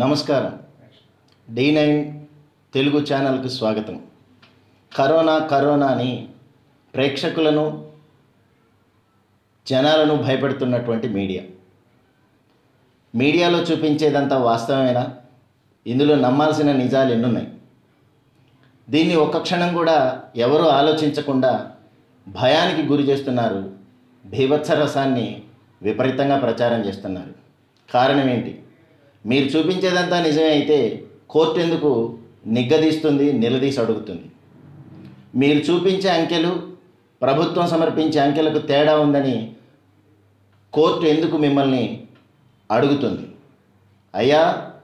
నమస్కారం D nine Telugu ఛానల్కి స్వాగతం కరోనా కరోనా అని ప్రేక్షకులను జనాలను భయపెడుతున్నటువంటి మీడియా మీడియాలో చూపించేదంతా వాస్తవమేనా ఇందులో నమ్మాల్సిన నిజాలు ఎన్నున్నాయి దీన్ని ఒక్క క్షణం కూడా ఎవరూ ఆలోచించకుండా భయానికి గురి చేస్తున్నారు భీభత్స రసాన్ని విపరీతంగా ప్రచారం చేస్తున్నారు కారణం ఏంటి మీరు చూపించేదంతా నిజమే అయితే కోర్టు ఎందుకు నిగ్గదీస్తుంది నిలదీసి అడుగుతుంది మీరు చూపించే అంకెలు ప్రభుత్వం సమర్పించే అంకెలకు తేడా ఉందని కోర్టు ఎందుకు మిమ్మల్ని అడుగుతుంది అయ్యా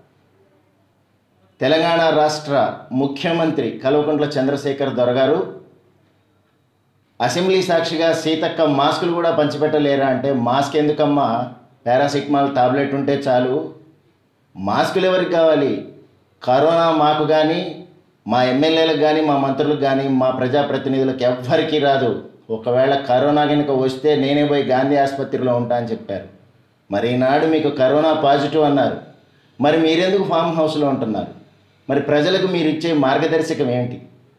తెలంగాణ రాష్ట్ర ముఖ్యమంత్రి కల్వకుంట్ల చంద్రశేఖర్ దొరగారు అసెంబ్లీ సాక్షిగా సీతక్క మాస్కులు కూడా పంచిపెట్టలేరా అంటే మాస్క్ ఎందుకమ్మా పారాసిటమాల్ టాబ్లెట్ ఉంటే చాలు మాస్కులు ఎవరికి కావాలి కరోనా మాకు కానీ మా ఎమ్మెల్యేలకు కానీ మా మంత్రులకు కానీ మా ప్రజాప్రతినిధులకు ఎవ్వరికీ రాదు ఒకవేళ కరోనా కనుక వస్తే నేనే పోయి గాంధీ ఆసుపత్రిలో ఉంటా అని చెప్పారు మరి ఈనాడు మీకు కరోనా పాజిటివ్ అన్నారు మరి మీరెందుకు ఫామ్ హౌస్లో ఉంటున్నారు మరి ప్రజలకు మీరు ఇచ్చే మార్గదర్శకం ఏమిటి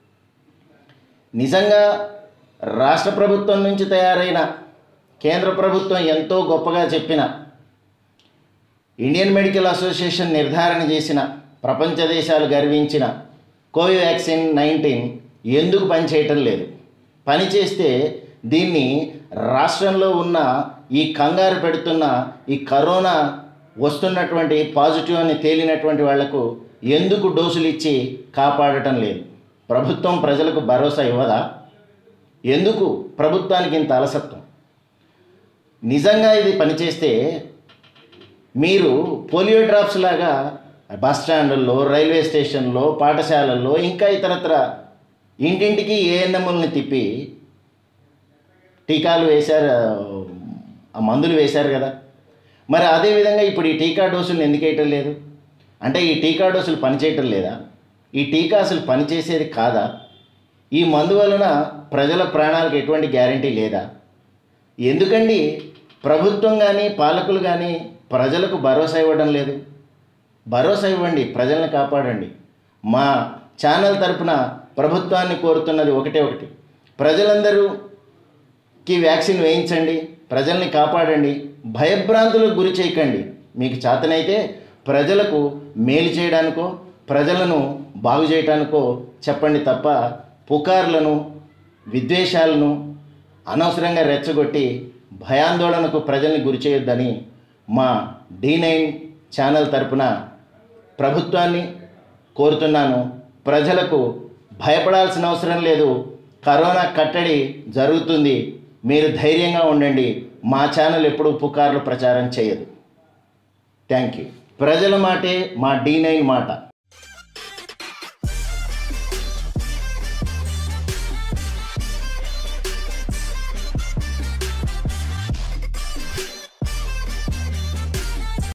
నిజంగా రాష్ట్ర ప్రభుత్వం నుంచి తయారైన కేంద్ర ప్రభుత్వం ఎంతో గొప్పగా చెప్పిన ఇండియన్ మెడికల్ అసోసియేషన్ నిర్ధారణ చేసిన ప్రపంచ దేశాలు గర్వించిన కోవివాక్సిన్ నైన్టీన్ ఎందుకు పనిచేయటం లేదు పని చేస్తే దీన్ని రాష్ట్రంలో ఉన్న ఈ కంగారు పెడుతున్న ఈ కరోనా వస్తున్నటువంటి పాజిటివ్ అని తేలినటువంటి వాళ్లకు ఎందుకు డోసులు ఇచ్చి కాపాడటం లేదు ప్రభుత్వం ప్రజలకు భరోసా ఇవ్వదా ఎందుకు ప్రభుత్వానికి ఇంత అలసత్వం నిజంగా ఇది పనిచేస్తే మీరు పోలియో డ్రాప్స్ లాగా బస్ స్టాండ్లలో రైల్వే స్టేషన్లో పాఠశాలల్లో ఇంకా ఇతరత్ర ఇంటింటికి ఏఎన్ఎంఎల్ని తిప్పి టీకాలు వేశారు ఆ మందులు వేశారు కదా మరి అదేవిధంగా ఇప్పుడు ఈ టీకా డోసులు ఎందుకు వేయటం లేదు అంటే ఈ టీకా డోసులు పనిచేయటం లేదా ఈ టీకా అసలు పనిచేసేది కాదా ఈ మందు వలన ప్రజల ప్రాణాలకు ఎటువంటి గ్యారంటీ లేదా ఎందుకండి ప్రభుత్వం కానీ పాలకులు కానీ ప్రజలకు భరోసా ఇవ్వడం లేదు భరోసా ఇవ్వండి ప్రజలను కాపాడండి మా ఛానల్ తరపున ప్రభుత్వాన్ని కోరుతున్నది ఒకటే ఒకటి ప్రజలందరూకి వ్యాక్సిన్ వేయించండి ప్రజల్ని కాపాడండి భయభ్రాంతులకు గురి చేయకండి మీకు చేతనైతే ప్రజలకు మేలు చేయడానికో ప్రజలను బాగు చేయడానికో చెప్పండి తప్ప పుకార్లను విద్వేషాలను అనవసరంగా రెచ్చగొట్టి భయాందోళనకు ప్రజల్ని గురి చేయొద్దని మా డి నైన్ ఛానల్ తరపున ప్రభుత్వాన్ని కోరుతున్నాను ప్రజలకు భయపడాల్సిన అవసరం లేదు కరోనా కట్టడి జరుగుతుంది మీరు ధైర్యంగా ఉండండి మా ఛానల్ ఎప్పుడూ పుకార్లు ప్రచారం చేయదు థ్యాంక్ యూ ప్రజల మాటే మా డి నైన్ మాట